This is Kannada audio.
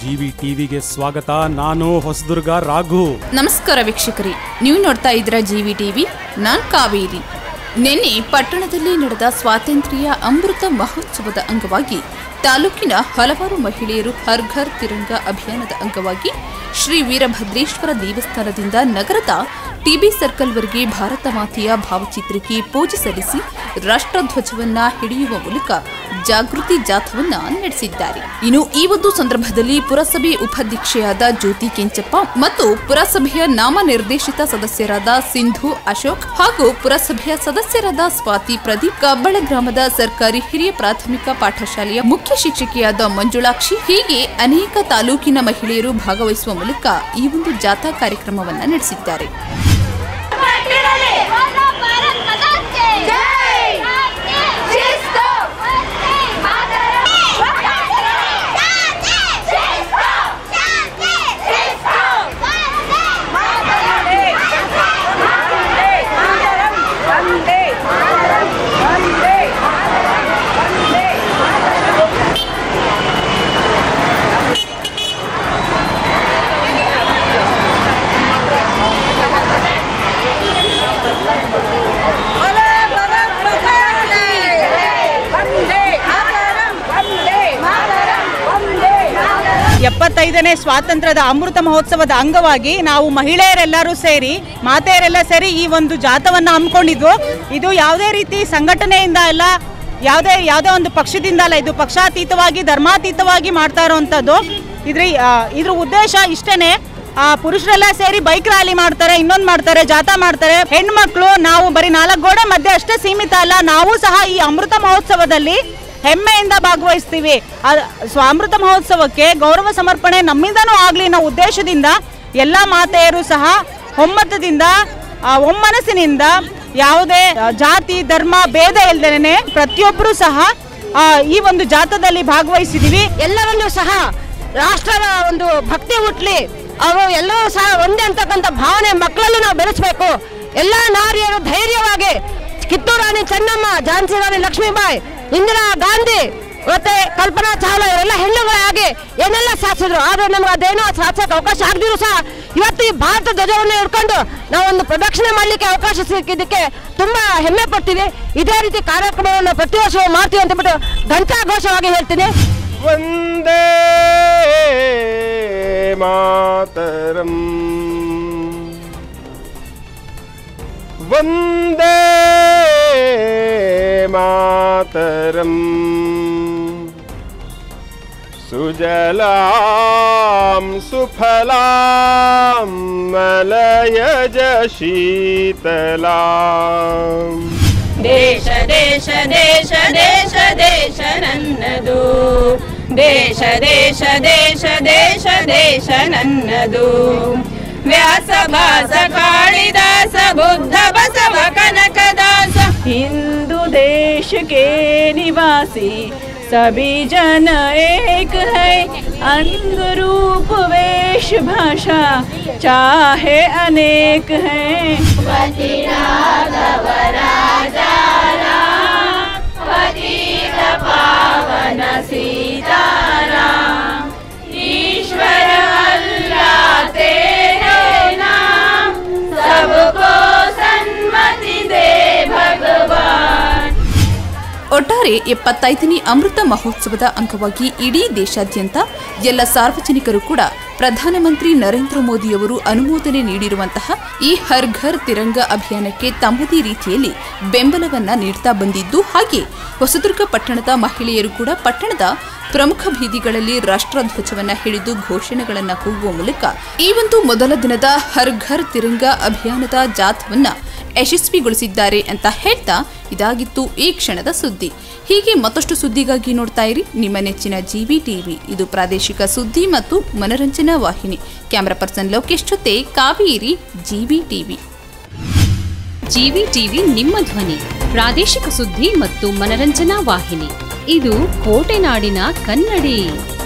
ಜಿವಿ ಟಿವಿಗೆ ಸ್ವಾಗತ ನಾನು ಹೊಸದುರ್ಗ ರಾಘು ನಮಸ್ಕಾರ ವೀಕ್ಷಕರೇ ನೀವು ನೋಡ್ತಾ ಇದ್ದೀರಾ ಜಿವಿ ಟಿವಿ ನಾನ್ ಕಾವೇರಿ ನಿನ್ನೆ ಪಟ್ಟಣದಲ್ಲಿ ನಡೆದ ಸ್ವಾತಂತ್ರ್ಯ ಅಮೃತ ಮಹೋತ್ಸವದ ಅಂಗವಾಗಿ ತಾಲೂಕಿನ ಹಲವಾರು ಮಹಿಳೆಯರು ಹರ್ ಘರ್ ತಿರಂಗ ಅಭಿಯಾನದ ಅಂಗವಾಗಿ ಶ್ರೀ ವೀರಭದ್ರೇಶ್ವರ ದೇವಸ್ಥಾನದಿಂದ ನಗರದ ಟಿಬಿ ಸರ್ಕಲ್ವರೆಗೆ ಭಾರತ ಮಾತೆಯ ಭಾವಚಿತ್ರಕ್ಕೆ ಪೂಜೆ ಸಲ್ಲಿಸಿ ರಾಷ್ಟ್ರಧ್ವಜವನ್ನ ಹಿಡಿಯುವ ಮೂಲಕ ಜಾಗೃತಿ ಜಾಥವನ್ನ ನಡೆಸಿದ್ದಾರೆ ಇನ್ನು ಈ ಒಂದು ಸಂದರ್ಭದಲ್ಲಿ ಪುರಸಭೆ ಉಪಾಧ್ಯಕ್ಷೆಯಾದ ಜ್ಯೋತಿ ಕೆಂಚಪ್ಪ ಮತ್ತು ಪುರಸಭೆಯ ನಾಮನಿರ್ದೇಶಿತ ಸದಸ್ಯರಾದ ಸಿಂಧು ಅಶೋಕ್ ಹಾಗೂ ಪುರಸಭೆಯ ಸದಸ್ಯರಾದ ಸ್ವಾತಿ ಪ್ರದೀಪ್ ಕಬ್ಬಳ ಗ್ರಾಮದ ಸರ್ಕಾರಿ ಹಿರಿಯ ಪ್ರಾಥಮಿಕ ಪಾಠಶಾಲೆಯ ಮುಖ್ಯ ಶಿಕ್ಷಕಿಯಾದ ಮಂಜುಳಾಕ್ಷಿ ಹೀಗೆ ಅನೇಕ ತಾಲೂಕಿನ ಮಹಿಳೆಯರು ಭಾಗವಹಿಸುವ ಮೂಲಕ ಈ ಒಂದು ಜಾಥಾ ಕಾರ್ಯಕ್ರಮವನ್ನ ನಡೆಸಿದ್ದಾರೆ ಕಟ್ಟಿರಲಿ ವಂದೇ ಭಾರತ್ ಮಾತಾ ಕಿ ಜೈ ಶಾಂತಿ ಶಿಸ್ತು ವಂದೇ ಮಾತರಂ ಶಾಂತಿ ಶಿಸ್ತು ಶಾಂತಿ ಶಿಸ್ತು ವಂದೇ ಮಾತರಂ ಎಪ್ಪತ್ತೈದನೇ ಸ್ವಾತಂತ್ರ್ಯದ ಅಮೃತ ಮಹೋತ್ಸವದ ಅಂಗವಾಗಿ ನಾವು ಮಹಿಳೆಯರೆಲ್ಲರೂ ಸೇರಿ ಮಾತೆಯರೆಲ್ಲ ಸೇರಿ ಈ ಒಂದು ಜಾಥವನ್ನು ಹಮ್ಮಿಕೊಂಡಿದ್ವು ಇದು ಯಾವುದೇ ರೀತಿ ಸಂಘಟನೆಯಿಂದ ಅಲ್ಲ ಯಾವುದೇ ಯಾವುದೇ ಒಂದು ಪಕ್ಷದಿಂದ ಅಲ್ಲ ಇದು ಪಕ್ಷಾತೀತವಾಗಿ ಧರ್ಮಾತೀತವಾಗಿ ಮಾಡ್ತಾ ಇರುವಂಥದ್ದು ಇದ್ರ ಆ, ಇದ್ರ ಉದ್ದೇಶ ಇಷ್ಟೇನೆ ಆ, ಪುರುಷರೆಲ್ಲ ಸೇರಿ ಬೈಕ್ ರ್ಯಾಲಿ ಮಾಡ್ತಾರೆ ಇನ್ನೊಂದು ಮಾಡ್ತಾರೆ ಜಾಥಾ ಮಾಡ್ತಾರೆ ಹೆಣ್ಮಕ್ಳು ನಾವು ಬರೀ ನಾಲ್ಕು ಗೋಡೆ ಮಧ್ಯೆ ಅಷ್ಟೇ ಸೀಮಿತ ಅಲ್ಲ ನಾವು ಸಹ ಈ ಅಮೃತ ಮಹೋತ್ಸವದಲ್ಲಿ ಹೆಮ್ಮೆಯಿಂದ ಭಾಗವಹಿಸ್ತೀವಿ ಆ- ಸ್ವ ಅಮೃತ ಮಹೋತ್ಸವಕ್ಕೆ ಗೌರವ ಸಮರ್ಪಣೆ ನಮ್ಮಿಂದನೂ ಆಗಲಿ ಅನ್ನೋ ಉದ್ದೇಶದಿಂದ ಎಲ್ಲ ಮಾತೆಯರು ಸಹ ಒಮ್ಮತದಿಂದ ಆ, ಒಮ್ಮನಸ್ಸಿನಿಂದ ಯಾವುದೇ ಆ, ಜಾತಿ ಧರ್ಮ ಭೇದ ಇಲ್ದೇನೆ ಪ್ರತಿಯೊಬ್ಬರು ಸಹ ಆ, ಈ ಒಂದು ಜಾಥಾದಲ್ಲಿ ಭಾಗವಹಿಸಿದೀವಿ ಎಲ್ಲರಲ್ಲೂ ಸಹ ರಾಷ್ಟ್ರದ ಒಂದು ಭಕ್ತಿ ಹುಟ್ಲಿ ಅವರು ಎಲ್ಲರೂ ಸಹ ಒಂದೇ ಅಂತಕ್ಕಂಥ ಭಾವನೆ ಮಕ್ಕಳಲ್ಲೂ ನಾವು ಬೆಳೆಸಬೇಕು ಎಲ್ಲ ನಾರಿಯರು ಧೈರ್ಯವಾಗಿ ಕಿತ್ತೂರು ರಾಣಿ ಚೆನ್ನಮ್ಮ ಝಾನ್ಸಿ ರಾಣಿ ಲಕ್ಷ್ಮೀಬಾಯಿ ಇಂದಿರಾ ಗಾಂಧಿ ಮತ್ತೆ ಕಲ್ಪನಾ ಚಾವ್ಲಾ ಇವರೆಲ್ಲ ಹೆಣ್ಣುಗಳಾಗಿ ಏನೆಲ್ಲ ಸಾಧಿಸಿದ್ರು ಆದ್ರೆ ನಮ್ಗೆ ಅದೇನೋ ಸಾಧಿಸಕ್ಕೆ ಅವಕಾಶ ಆಗದಿರು ಸಹ ಇವತ್ತು ಈ ಭಾರತ ಧ್ವಜವನ್ನು ಹಿಡ್ಕೊಂಡು ನಾವೊಂದು ಪ್ರದಕ್ಷಿಣೆ ಮಾಡಲಿಕ್ಕೆ ಅವಕಾಶ ಸಿಕ್ಕಿದ್ದಕ್ಕೆ ತುಂಬಾ ಹೆಮ್ಮೆ ಪಡ್ತೀವಿ ಇದೇ ರೀತಿ ಕಾರ್ಯಕ್ರಮವನ್ನು ಪ್ರತಿ ವರ್ಷ ಮಾಡ್ತೀವಿ ಅಂತ ಬಿಟ್ಟು ಘಂಟಾಘೋಷವಾಗಿ ಹೇಳ್ತೀನಿ वन्दे मातरम् वन्दे मातरम् सुजलां सुफलां मलयज शीतलाम् ದೇಶ ದೇಶ ದೇಶ ದೇಶ ದೇಶ ನನ್ನದು ದೇಶ ದೇಶ ದೇಶ ದೇಶ ದೇಶ ನನ್ನದು ವ್ಯಾಸ ಭಾಸ ಕಾಳಿದಾಸ ಬುದ್ಧ ಬಸವ ಕನಕದಾಸ हिंदू देश के निवासी सभी जन एक है अंग रूप वेश भाषा चाहे अनेक हैं ईश्वर अल्लाह तेरे नाम सबको सन्मति दे भगवान ಒಟ್ಟಾರೆ ಎಪ್ಪತ್ತೈದನೇ ಅಮೃತ ಮಹೋತ್ಸವದ ಅಂಗವಾಗಿ ಇಡೀ ದೇಶಾದ್ಯಂತ ಎಲ್ಲ ಸಾರ್ವಜನಿಕರು ಕೂಡ ಪ್ರಧಾನಮಂತ್ರಿ ನರೇಂದ್ರ ಮೋದಿಯವರು ಅನುಮೋದನೆ ನೀಡಿರುವಂತಹ ಈ ಹರ್ ಘರ್ ತಿರಂಗ ಅಭಿಯಾನಕ್ಕೆ ತಮ್ಮದೇ ರೀತಿಯಲ್ಲಿ ಬೆಂಬಲವನ್ನ ನೀಡ್ತಾ ಬಂದಿದ್ದು ಹಾಗೆ ಹೊಸದುರ್ಗ ಪಟ್ಟಣದ ಮಹಿಳೆಯರು ಕೂಡ ಪಟ್ಟಣದ ಪ್ರಮುಖ ಬೀದಿಗಳಲ್ಲಿ ರಾಷ್ಟ್ರಧ್ವಜವನ್ನ ಹಿಡಿದು ಘೋಷಣೆಗಳನ್ನ ಕೂಗುವ ಮೂಲಕ ಈ ಒಂದು ಮೊದಲ ದಿನದ ಹರ್ ಘರ್ ತಿರಂಗ ಅಭಿಯಾನದ ಜಾಥವನ್ನ ಯಶಸ್ವಿಗೊಳಿಸಿದ್ದಾರೆ ಅಂತ ಹೇಳ್ತಾ ಇದಾಗಿತ್ತು ಈ ಕ್ಷಣದ ಸುದ್ದಿ ಹೀಗೆ ಮತ್ತಷ್ಟು ಸುದ್ದಿಗಾಗಿ ನೋಡ್ತಾ ಇರಿ ನಿಮ್ಮ ನೆಚ್ಚಿನ ಜಿವಿ ಟಿವಿ ಇದು ಪ್ರಾದೇಶಿಕ ಸುದ್ದಿ ಮತ್ತು ಮನರಂಜನಾ ವಾಹಿನಿ ಕ್ಯಾಮರಾ ಪರ್ಸನ್ ಲೋಕೇಶ್ ಜೊತೆ Kaveri GV TV GV TV ನಿಮ್ಮ ಧ್ವನಿ ಪ್ರಾದೇಶಿಕ ಸುದ್ದಿ ಮತ್ತು ಮನರಂಜನಾ ವಾಹಿನಿ ಇದು ಕೋಟೆನಾಡಿನ ಕನ್ನಡಿ